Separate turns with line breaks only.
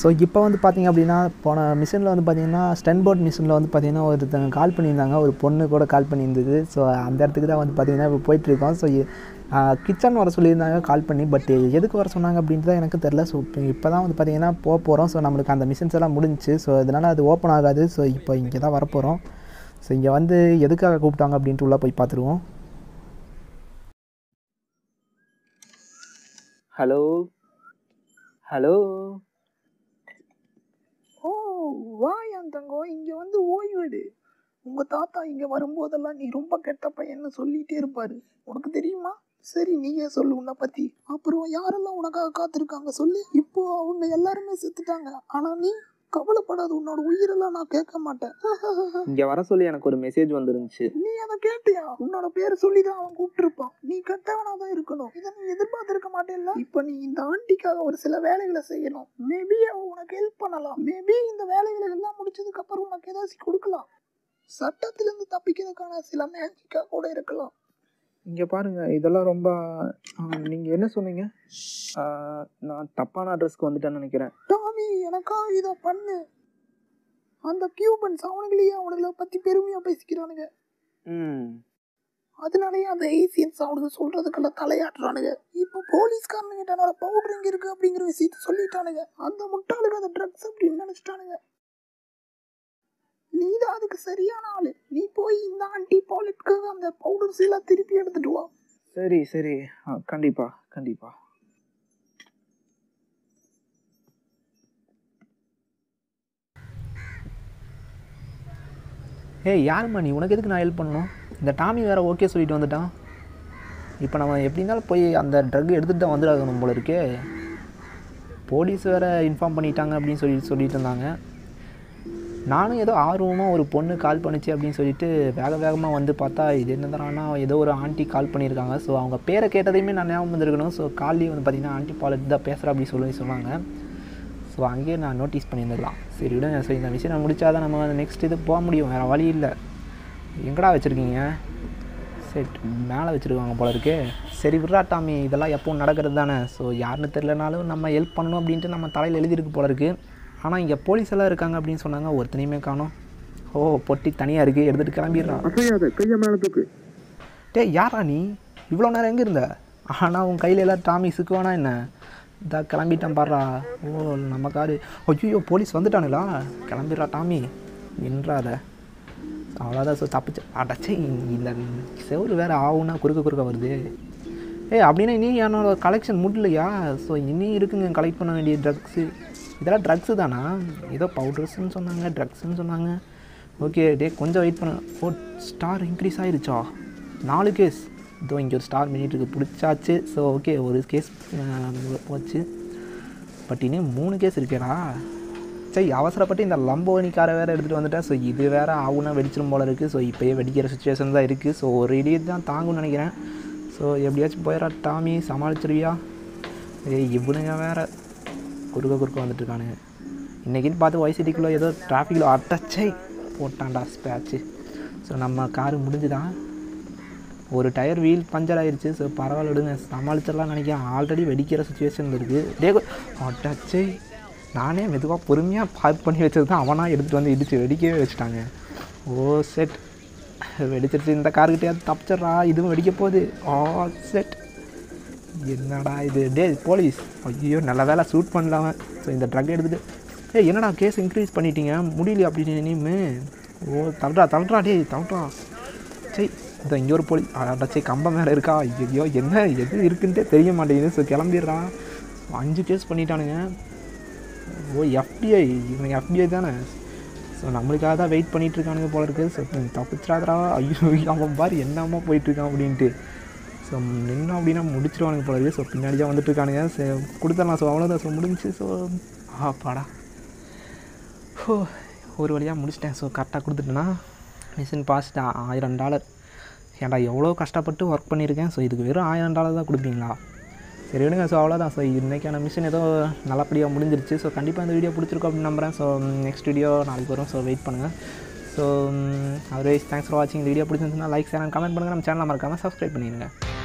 so இப்போ வந்து பார்த்தீங்க அப்படின்னா போன மிஷினில் வந்து பார்த்தீங்கன்னா ஸ்டென் போர்ட் மிஷினில் வந்து பார்த்தீங்கன்னா ஒருத்தங்க கால் பண்ணியிருந்தாங்க ஒரு பொண்ணு கூட கால் பண்ணியிருந்தது ஸோ அந்த இடத்துக்கு தான் வந்து பார்த்தீங்கன்னா இப்போ போயிட்டுருக்கோம் ஸோ கிச்சன் வர சொல்லியிருந்தாங்க கால் பண்ணி பட் எதுக்கு வர சொன்னாங்க அப்படின்ட்டு தான் எனக்கு தெரில ஸோ இப்போ இப்போ தான் வந்து பார்த்தீங்கன்னா போக போகிறோம் ஸோ நம்மளுக்கு அந்த மிஷின்ஸ் எல்லாம் முடிஞ்சுச்சு ஸோ இதனால் அது ஓப்பன் ஆகாது ஸோ இப்போ இங்கே தான் வரப்போகிறோம் ஸோ இங்கே வந்து எதுக்காக கூப்பிட்டாங்க அப்படின்ட்டு உள்ளே போய் பார்த்துருவோம் ஹலோ ஹலோ
ஓ வா என் தங்கம் இங்க வந்து ஓய்வெடு உங்க தாத்தா இங்க வரும்போதெல்லாம் நீ ரொம்ப கெட்ட பையன்னு சொல்லிட்டே இருப்பாரு உனக்கு தெரியுமா சரி நீயே சொல்லு உன்னை பத்தி அப்புறம் யாரெல்லாம் உனக்காக காத்திருக்காங்க சொல்லு இப்போ அவங்க எல்லாருமே செத்துட்டாங்க ஆனா நீ கவலைப்படாத உன்னோட உயிரெல்லாம் நான் கேட்க மாட்டேன்
இங்கே வர சொல்லி எனக்கு ஒரு மெசேஜ் வந்துருந்துச்சு
நீ அதை கேட்டியா உன்னோட பேரை சொல்லி தான் அவன் கூப்பிட்டுருப்பான் நீ கெட்டவனா தான் இருக்கணும் இதை நீ எதிர்பார்த்திருக்க மாட்டேல்ல இப்போ நீ இந்த ஆண்டிக்காக ஒரு சில வேலைகளை செய்யணும் மேபி அவன் உனக்கு ஹெல்ப் பண்ணலாம் மேபி இந்த வேலைகளை எல்லாம் முடிச்சதுக்கு அப்புறம் உனக்கு ஏதாச்சும் கொடுக்கலாம் சட்டத்திலிருந்து தப்பிக்கிறதுக்கான சில மேஜிக்கா கூட இருக்கலாம்
இங்கே பாருங்க இதெல்லாம் ரொம்ப நீங்கள் என்ன சொன்னீங்க ஆ, நான் தப்பான அட்ரஸ்க்கு வந்துட்டேன்னு நினைக்கிறேன்
டாமி எனக்கா இதை பண்ணு அந்த கியூபன்ஸ் அவனுங்களையே அவனுங்களை பத்தி பெருமையா பேசிக்கிறானுங்க
ம்
அதனாலயே அந்த ஏசியன்ஸ் அவனுக்கு சொல்றதுக்கெல்லாம் தலையாட்டுறானுங்க இப்போ போலீஸ்காரனுங்க கிட்ட என்னோட பவுடர் எங்க இருக்கு அப்படிங்கிற விஷயத்த சொல்லிட்டானுங்க அந்த முட்டாளுங்க அந்த ட்ரக்ஸ் அப்படின்னு நினைச்சிட்டானுங்க நீ தான் அதுக்கு சரியான ஆளு நீ போய் இந்த ஆன்டி பாலிட்க்கு அந்த பவுடர்ஸ் எல்லாம் திருப்பி எடுத்துட்டு வா
சரி சரி ஆ கண்டிப்பாக கண்டிப்பாக ஏய் யாரும்மா நீ உனக்கு எதுக்கு நான் ஹெல்ப் பண்ணணும் இந்த டாமி வேறு ஓகே சொல்லிட்டு வந்துட்டான் இப்போ நம்ம எப்படி இருந்தாலும் போய் அந்த ட்ரக் எடுத்துகிட்டு தான் வந்துடாகணும் போல இருக்கே போலீஸ் வேறு இன்ஃபார்ம் பண்ணிட்டாங்க அப்படின்னு சொல்லி சொல்லிட்டு இருந்தாங்க நானும் ஏதோ ஆர்வமாக ஒரு பொண்ணு கால் பண்ணுச்சு அப்படின்னு சொல்லிட்டு வேக வேகமாக வந்து பார்த்தா இது என்னதானா ஏதோ ஒரு ஆண்டி கால் பண்ணியிருக்காங்க ஸோ அவங்க பேரை கேட்டதையுமே நான் ஞாபகம் வந்திருக்கணும் ஸோ கால்லேயே வந்து பார்த்தீங்கன்னா ஆண்டி பாலட் தான் பேசுகிறா அப்படின்னு சொல்லி சொன்னாங்க ஸோ அங்கேயே நான் நோட்டீஸ் பண்ணியிருந்துக்கலாம் சரி விடுங்க சரி இந்த விஷயம் நான் முடிச்சாதான் நம்ம நெக்ஸ்ட் இது போக முடியும் வேறு வழி இல்லை எங்கடா வச்சுருக்கீங்க செட் மேலே வச்சுருக்காங்க போல இருக்கு சரி விட்றா டாமி இதெல்லாம் எப்பவும் நடக்கிறது தானே ஸோ யாருன்னு தெரிலனாலும் நம்ம ஹெல்ப் பண்ணணும் அப்படின்ட்டு நம்ம தலையில் எழுதியிருக்கு போல இருக்கு ஆனால் இங்கே போலீஸ் எல்லாம் இருக்காங்க அப்படின்னு சொன்னாங்க ஒருத்தனையுமே காணோம் ஓ பொட்டி தனியாக இருக்குது எடுத்துகிட்டு கிளம்பிடுறா
அசையாத கையை மேல தூக்கு
டேய் யாரா நீ இவ்வளோ நேரம் எங்கே இருந்த ஆனால் உன் கையில் எல்லாம் டாமி சிக்குவானா என்ன இதா கிளம்பிட்டான் பாடுறா ஓ நம்ம காரு ஐயோ போலீஸ் வந்துட்டானுங்களா கிளம்பிடுறா டாமி நின்றாத அவ்வளோதான் ஸோ தப்பிச்சு அடச்சே இந்த செவரு வேறு ஆகுனா குறுக்க குறுக்க வருது ஏய் அப்படின்னா இனி என்னோட கலெக்ஷன் முடியலையா ஸோ இனி இருக்குங்க கலெக்ட் பண்ண வேண்டிய ட்ரக்ஸு இதெல்லாம் ட்ரக்ஸு தானா ஏதோ பவுடர்ஸ்னு சொன்னாங்க ட்ரக்ஸ்னு சொன்னாங்க ஓகே டே கொஞ்சம் வெயிட் பண்ண ஓ ஸ்டார் இன்க்ரீஸ் ஆயிருச்சா நாலு கேஸ் இதோ இங்கே ஒரு ஸ்டார் மினிட்டுக்கு பிடிச்சாச்சு ஸோ ஓகே ஒரு கேஸ் போச்சு பட் இன்னும் மூணு கேஸ் இருக்கேடா சரி அவசரப்பட்டு இந்த லம்போனி காரை வேறு எடுத்துகிட்டு வந்துட்டேன் ஸோ இது வேறு ஆகுனா வெடிச்சிரும் போல இருக்குது ஸோ இப்போயே வெடிக்கிற சுச்சுவேஷன் தான் இருக்குது ஸோ ஒரு இடி தான் தாங்கும்னு நினைக்கிறேன் ஸோ எப்படியாச்சும் போயிடா டாமி சமாளிச்சிருவியா ஏய் இவனுங்க வேறு குறுக்க குறுக்க வந்துட்டு இருக்கானுங்க இன்றைக்கின்னு பார்த்து ஒய்சிட்டிக்குள்ளே ஏதோ டிராஃபிக்கில் அட்டச்சை போட்டான்டா ஸ்பேட்ச்சு ஸோ நம்ம காரு முடிஞ்சுதான் ஒரு டயர் வீல் பஞ்சர் ஆயிருச்சு ஸோ பரவாயில்ல விடுங்க சமாளிச்சிடலாம் நினைக்கிறேன் ஆல்ரெடி வெடிக்கிற சுச்சுவேஷனில் இருக்குது டே அட்டச்சை நானே மெதுவாக பொறுமையாக பார்க் பண்ணி வச்சது தான் அவனாக எடுத்துகிட்டு வந்து இடிச்சு வெடிக்கவே வச்சுட்டாங்க ஓ செட் வெடிச்சிருச்சு இந்த கார்கிட்டயாவது தப்பிச்சிட்றா இதுவும் வெடிக்க போகுது ஆ செட் என்னடா இது டே போலீஸ் ஐயோ நல்ல வேலை ஷூட் பண்ணலாம ஸோ இந்த ட்ரக் எடுத்துகிட்டு ஏய் என்னடா கேஸ் இன்க்ரீஸ் பண்ணிட்டீங்க முடியல அப்படின்னு நீமு ஓ தள்ளுறா தள்ளுறா டேய் தள்ளுறா சரி இந்த இங்கே ஒரு போலீஸ் அடா சரி கம்பம் மேலே இருக்கா ஐயோ என்ன எது இருக்குன்ட்டே தெரிய மாட்டேங்குது ஸோ கிளம்பிடுறா அஞ்சு கேஸ் பண்ணிட்டானுங்க ஓ எஃபிஐ இவங்க எஃபிஐ தானே ஸோ நம்மளுக்காக தான் வெயிட் பண்ணிட்டு இருக்கானுங்க போல இருக்கு ஸோ தப்பிச்சிடாதரா ஐயோ அவன் பாரு என்னம்மா போயிட்டுருக்கான் அப்படின்ட்டு ஸோ நின்னோம் அப்படின்னா முடிச்சிருவானுங்க போல இருக்கு ஸோ பின்னாடி தான் வந்துட்டு இருக்கானுங்க ஸோ கொடுத்துடலாம் ஸோ அவ்வளோதான் ஸோ முடிஞ்சுச்சு ஸோ ஆ பாடா ஹோ ஒரு வழியாக முடிச்சிட்டேன் ஸோ கரெக்டாக கொடுத்துட்டேன்னா மிஷின் பாஸ்ட் ஆயிரம் டாலர் ஏன்டா எவ்வளோ கஷ்டப்பட்டு ஒர்க் பண்ணியிருக்கேன் ஸோ இதுக்கு வெறும் ஆயிரம் டாலர் தான் கொடுப்பீங்களா சரி விடுங்க ஸோ அவ்வளோதான் ஸோ இன்றைக்கான மிஷின் ஏதோ நல்லபடியாக முடிஞ்சிருச்சு ஸோ கண்டிப்பாக இந்த வீடியோ பிடிச்சிருக்கும் அப்படின்னு நம்புறேன் ஸோ நெக்ஸ்ட் வீடியோ நாளைக்கு வரும் ஸோ வெயிட் பண்ணுங்கள் ஸோ அதர்வைஸ் தேங்க்ஸ் ஃபார் வாட்சிங் இந்த வீடியோ பிடிச்சிருந்துச்சுன்னா லைக் ஷேர் அண்ட் கமெண்ட் பண்ணுங்கள் நம்ம சேனலை மறக்காமல் சப்ஸ்கிரைப் பண்ணிடுங்க